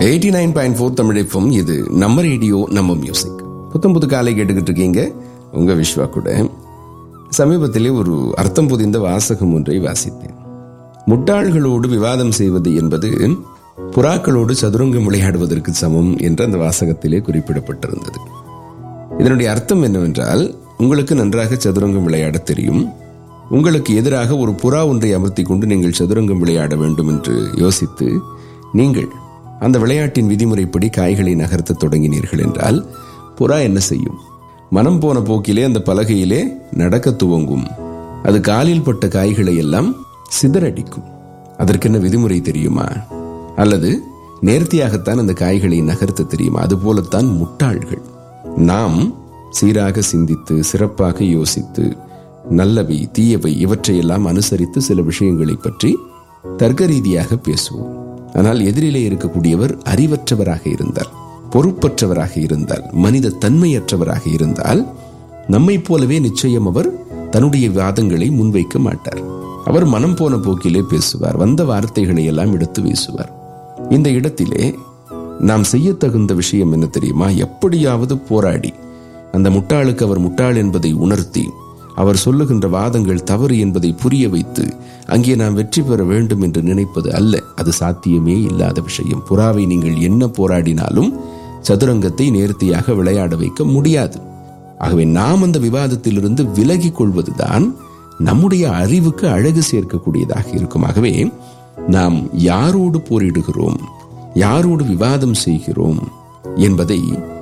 eighty nine point four தமிழப்பம் இது நம்ம ரேடியோ நம்ம மியூசிக் புத்தம் புது காலை கேட்டுக்கிட்டு இருக்கீங்க உங்க விஸ்வா கூட சமீபத்திலே ஒரு அர்த்தம் புதிந்த வாசகம் ஒன்றை வாசித்தேன் முட்டாள்களோடு விவாதம் செய்வது என்பது புறாக்களோடு சதுரங்கம் விளையாடுவதற்கு சமம் என்று அந்த வாசகத்திலே குறிப்பிடப்பட்டிருந்தது இதனுடைய அர்த்தம் என்னவென்றால் உங்களுக்கு நன்றாக சதுரங்கம் விளையாட தெரியும் உங்களுக்கு எதிராக ஒரு புறா ஒன்றை அமர்த்தி கொண்டு நீங்கள் சதுரங்கம் விளையாட வேண்டும் என்று யோசித்து நீங்கள் அந்த விளையாட்டின் விதிமுறைப்படி காய்களை நகர்த்த தொடங்கினீர்கள் என்றால் புறா என்ன செய்யும் மனம் போன போக்கிலே அந்த பலகையிலே நடக்க துவங்கும் அது காலில் பட்ட காய்களை எல்லாம் சிதறடிக்கும் அதற்கென்ன விதிமுறை தெரியுமா அல்லது நேர்த்தியாகத்தான் அந்த காய்களை நகர்த்த தெரியுமா அதுபோலத்தான் முட்டாள்கள் நாம் சீராக சிந்தித்து சிறப்பாக யோசித்து நல்லவை தீயவை இவற்றையெல்லாம் அனுசரித்து சில விஷயங்களை பற்றி தர்க்க ரீதியாக பேசுவோம் ஆனால் எதிரிலே இருக்கக்கூடியவர் அறிவற்றவராக இருந்தால் பொறுப்பற்றவராக இருந்தால் மனித தன்மையற்றவராக இருந்தால் நம்மை போலவே நிச்சயம் அவர் தன்னுடைய வாதங்களை முன்வைக்க மாட்டார் அவர் மனம் போன போக்கிலே பேசுவார் வந்த வார்த்தைகளை எல்லாம் எடுத்து வீசுவார் இந்த இடத்திலே நாம் செய்ய தகுந்த விஷயம் என்ன தெரியுமா எப்படியாவது போராடி அந்த முட்டாளுக்கு அவர் முட்டாள் என்பதை உணர்த்தி அவர் சொல்லுகின்ற வாதங்கள் தவறு என்பதை புரிய வைத்து அங்கே நாம் வெற்றி பெற வேண்டும் என்று நினைப்பது அல்ல அது சாத்தியமே இல்லாத விஷயம் புறாவை நீங்கள் என்ன போராடினாலும் சதுரங்கத்தை நேர்த்தியாக விளையாட வைக்க முடியாது ஆகவே நாம் அந்த விவாதத்திலிருந்து விலகிக் கொள்வதுதான் நம்முடைய அறிவுக்கு அழகு சேர்க்கக்கூடியதாக இருக்கும் ஆகவே நாம் யாரோடு போரிடுகிறோம் யாரோடு விவாதம் செய்கிறோம் என்பதை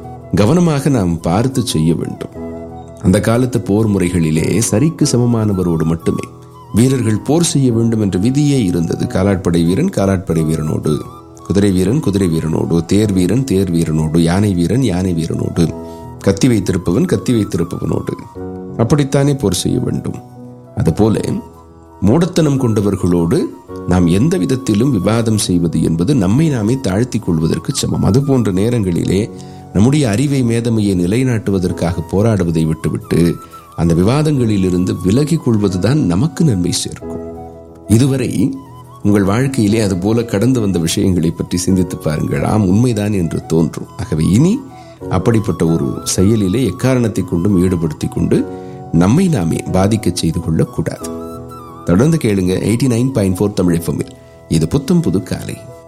கவனமாக நாம் பார்த்து செய்ய வேண்டும் அந்த காலத்து போர் முறைகளிலே சரிக்கு சமமானவரோடு மட்டுமே வீரர்கள் போர் செய்ய வேண்டும் என்ற விதியே இருந்தது காலாட்படை வீரன் காலாட்படை வீரனோடு குதிரை வீரன் குதிரை வீரனோடு தேர் வீரன் தேர் வீரனோடு யானை வீரன் யானை வீரனோடு கத்தி வைத்திருப்பவன் கத்தி வைத்திருப்பவனோடு அப்படித்தானே போர் செய்ய வேண்டும் அதுபோல மூடத்தனம் கொண்டவர்களோடு நாம் எந்த விதத்திலும் விவாதம் செய்வது என்பது நம்மை நாமே தாழ்த்தி கொள்வதற்கு சமம் அது போன்ற நேரங்களிலே நம்முடைய அறிவை மேதமையை நிலைநாட்டுவதற்காக போராடுவதை விட்டுவிட்டு அந்த விவாதங்களில் இருந்து விலகிக் கொள்வதுதான் நமக்கு நன்மை சேர்க்கும் இதுவரை உங்கள் வாழ்க்கையிலே அதுபோல கடந்து வந்த விஷயங்களை பற்றி சிந்தித்து பாருங்கள் ஆம் உண்மைதான் என்று தோன்றும் ஆகவே இனி அப்படிப்பட்ட ஒரு செயலிலே எக்காரணத்தை கொண்டும் ஈடுபடுத்திக் கொண்டு நம்மை நாமே பாதிக்க செய்து கொள்ளக்கூடாது தொடர்ந்து கேளுங்க eighty nine point four Tamil இது புத்தம் புது காலை